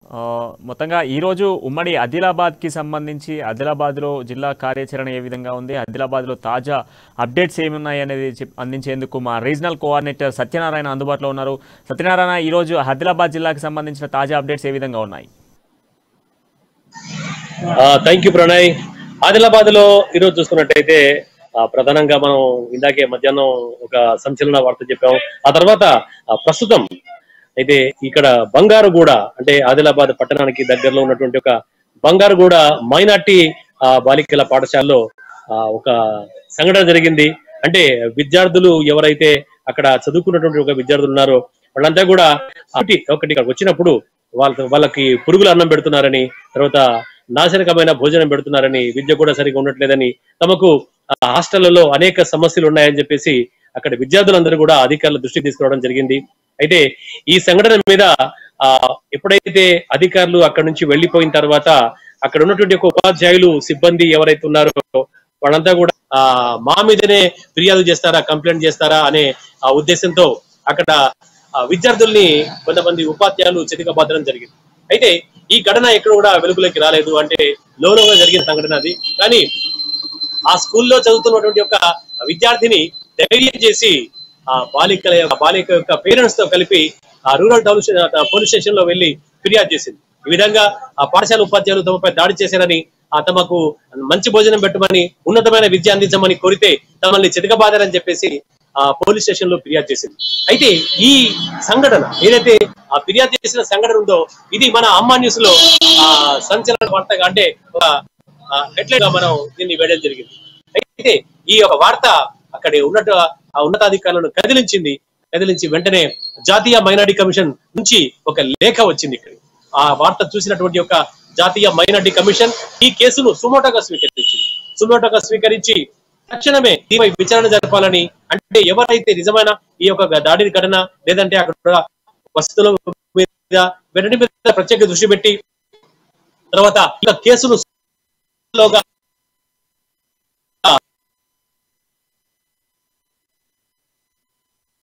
ఆ, మొత్తంగా ఈరోజు ఉమ్మడి ఆదిలాబాద్కి సంబంధించి ఆదిలాబాద్లో జిల్లా కార్యాచరణ ఏ విధంగా ఉంది ఆదిలాబాద్లో తాజా అప్డేట్స్ ఏమున్నాయి అనేది చెప్- అందించేందుకు మా రీజనల్ కోఆర్డినేటర్ సత్యనారాయణ అందుబాటులో ఉన్నారు సత్యనారాయణ ఈరోజు ఆదిలాబాద్ జిల్లాకు సంబంధించిన తాజా అప్డేట్స్ ఏ విధంగా ఉన్నాయి థ్యాంక్ యూ ప్రణయ్ ఆదిలాబాద్ లో ఈరోజు చూసుకున్నట్టయితే ఆ, ప్రధానంగా మనం ఇందాకే మధ్యాహ్నం ఒక సంచలన వార్త చెప్పాం ఆ తర్వాత ఆ, ప్రస్తుతం అయితే ఇక్కడ బంగారుగూడ అంటే ఆదిలాబాద్ పట్టణానికి దగ్గరలో ఉన్నటువంటి ఒక బంగారుగూడ మైనార్టీ ఆ, బాలికల పాఠశాలలో ఆ, ఒక సంఘటన జరిగింది అంటే విద్యార్థులు ఎవరైతే అక్కడ చదువుకున్నటువంటి ఒక విద్యార్థులు ఉన్నారో వాళ్ళంతా కూడా ఒకటి ఒకటి ఇక్కడ వచ్చినప్పుడు వాళ్ళ వాళ్ళకి పురుగులు అన్నం పెడుతున్నారని తర్వాత నాశనకమైన భోజనం పెడుతున్నారని విద్య కూడా సరిగా ఉండట్లేదని తమకు ఆ హాస్టళ్లలో అనేక సమస్యలు ఉన్నాయని చెప్పేసి అక్కడ విద్యార్థులందరూ కూడా అధికారుల దృష్టికి తీసుకురావడం జరిగింది అయితే ఈ సంఘటన మీద ఆ ఎప్పుడైతే అధికారులు అక్కడ నుంచి వెళ్లిపోయిన తర్వాత అక్కడ ఉన్నటువంటి ఒక ఉపాధ్యాయులు సిబ్బంది ఎవరైతే ఉన్నారో వాళ్ళంతా కూడా ఆ మా మీదనే ఫిర్యాదు చేస్తారా కంప్లైంట్ చేస్తారా అనే ఆ ఉద్దేశంతో అక్కడ ఆ విద్యార్థుల్ని కొంతమంది ఉపాధ్యాయులు చితికబాదడం జరిగింది అయితే ఈ ఘటన ఎక్కడ కూడా వెలుగులోకి రాలేదు అంటే లోలోగా జరిగిన సంఘటన అది కానీ ఆ స్కూల్లో చదువుతున్నటువంటి ఒక విద్యార్థిని ధైర్యం చేసి ఆ బాలికల యొక్క బాలిక యొక్క పేరెంట్స్ తో కలిపి ఆ రూరల్ టౌన్ పోలీస్ స్టేషన్ లో వెళ్లి ఫిర్యాదు చేసింది ఈ విధంగా ఆ పాఠశాల ఉపాధ్యాయులు తమపై దాడి చేశారని ఆ తమకు మంచి భోజనం పెట్టమని ఉన్నతమైన విద్య అందించమని కోరితే తమల్ని చితకబాదారని చెప్పేసి ఆ పోలీస్ స్టేషన్ లో ఫిర్యాదు చేసింది అయితే ఈ సంఘటన ఏదైతే ఆ ఫిర్యాదు చేసిన సంఘటన ఉందో ఇది మన అమ్మా న్యూస్ లో ఆ సంచలన వార్తగా అంటే ఒక హెడ్లైన్ గా మనం దీన్ని వేయడం జరిగింది అయితే ఈ యొక్క వార్త అక్కడ ఉన్నట్టు ఆ ఉన్నతాధికారులను కదిలించింది కదిలించి వెంటనే జాతీయ మైనారిటీ కమిషన్ నుంచి ఒక లేఖ వచ్చింది ఇక్కడ ఆ వార్త చూసినటువంటి ఒక జాతీయ మైనారిటీ కమిషన్ ఈ కేసును సుమోటోగా స్వీకరించింది సుమోటోగా స్వీకరించి తక్షణమే దీనిపై విచారణ జరపాలని అంటే ఎవరైతే నిజమైన ఈ యొక్క దాడి ఘటన లేదంటే అక్కడ వసతుల మీద వెంటనే మీద ప్రత్యేక దృష్టి పెట్టి తర్వాత ఇక కేసును లోగా